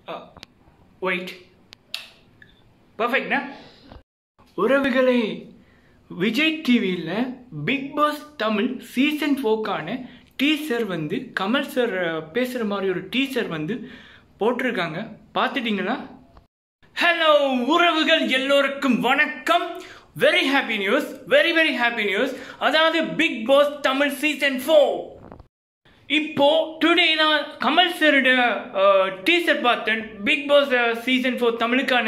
wait பர்ஃபெக்ட்னா உறவுகளே விஜய் டிவியில் Big Boss Tamil season ஃபோக்கான டீசர் வந்து கமல் சார் பேசுகிற மாதிரி ஒரு டீசர் வந்து போட்டிருக்காங்க பார்த்துட்டீங்களா ஹலோ உறவுகள் எல்லோருக்கும் வணக்கம் very happy news very very happy news அதாவது Big Boss Tamil season four இப்போ டுடே நான் கமல் சரோட டீசர் பார்த்தேன் பிக் பாஸ் சீசன் ஃபோர் தமிழுக்கான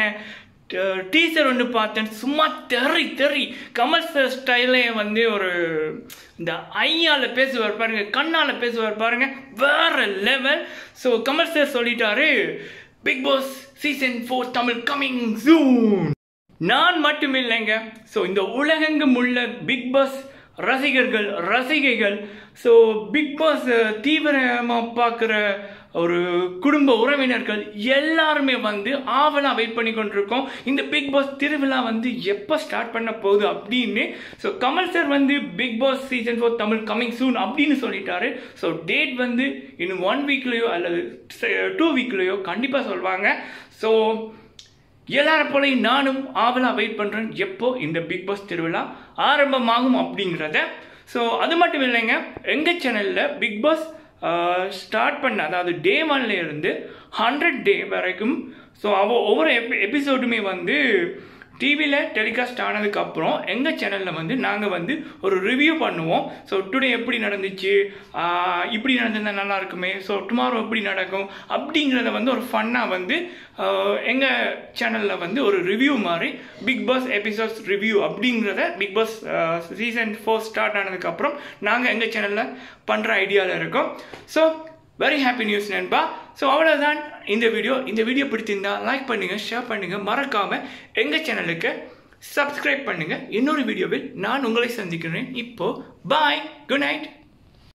டீசர் ஒன்று பார்த்தேன் சும்மா தெறி தெறி கமல் சார் ஸ்டைலே வந்து ஒரு இந்த ஐயால பேசுவார் பாருங்க கண்ணால் பேசுவார் பாருங்க வேற லெவல் ஸோ கமல் சார் சொல்லிட்டாரு big pass season four Tamil coming June நான் மட்டும் இல்லைங்க ஸோ இந்த உலகெங்கும் உள்ள பிக் பாஸ் ரசிகர்கள் ரசிகைகள் ஸோ பிக் பாஸ் தீவிரமாக பார்க்குற ஒரு குடும்ப உறவினர்கள் எல்லாருமே வந்து ஆவலாக வெயிட் பண்ணி கொண்டிருக்கோம் இந்த பிக் பாஸ் திருவிழா வந்து எப்போ ஸ்டார்ட் பண்ண போகுது அப்படின்னு ஸோ கமல் சார் வந்து big pass season four Tamil coming June அப்படின்னு சொல்லிட்டாரு ஸோ டேட் வந்து இன்னும் ஒன் வீக்லேயோ அல்லது டூ வீக்லேயோ கண்டிப்பாக சொல்லுவாங்க ஸோ எல்லாரும் போலையும் நானும் ஆவலாக வெயிட் பண்ணுறேன் எப்போ இந்த பிக் பாஸ் திருவிழா ஆரம்பமாகும் அப்படிங்கிறத ஸோ அது மட்டும் இல்லைங்க எங்கள் சேனலில் பிக் பாஸ் ஸ்டார்ட் பண்ண அதாவது டே ஒன்ல இருந்து ஹண்ட்ரட் டே வரைக்கும் ஸோ அவ ஒவ்வொரு எபி எபிசோடுமே வந்து டிவியில் டெலிகாஸ்ட் ஆனதுக்கப்புறம் எங்கள் சேனலில் வந்து நாங்கள் வந்து ஒரு ரிவ்யூ பண்ணுவோம் ஸோ டுடே எப்படி நடந்துச்சு இப்படி நடந்திருந்தால் நல்லா இருக்குமே ஸோ டுமாரோ எப்படி நடக்கும் அப்படிங்கிறத வந்து ஒரு ஃபன்னாக வந்து எங்கள் சேனலில் வந்து ஒரு ரிவ்யூ மாதிரி பிக் பாஸ் எபிசோட்ஸ் ரிவ்யூ அப்படிங்கிறத big pass season four start ஆனதுக்கப்புறம் நாங்கள் எங்கள் சேனலில் பண்ணுற ஐடியாவில் இருக்கோம் ஸோ வெரி ஹாப்பி நியூஸ் நண்பா ஸோ அவ்வளோதான் இந்த வீடியோ இந்த வீடியோ பிடிச்சிருந்தா லைக் பண்ணுங்கள் ஷேர் பண்ணுங்கள் மறக்காமல் எங்கள் சேனலுக்கு சப்ஸ்கிரைப் பண்ணுங்கள் இன்னொரு வீடியோவில் நான் உங்களை சந்திக்கிறேன் இப்போ பாய் குட் நைட்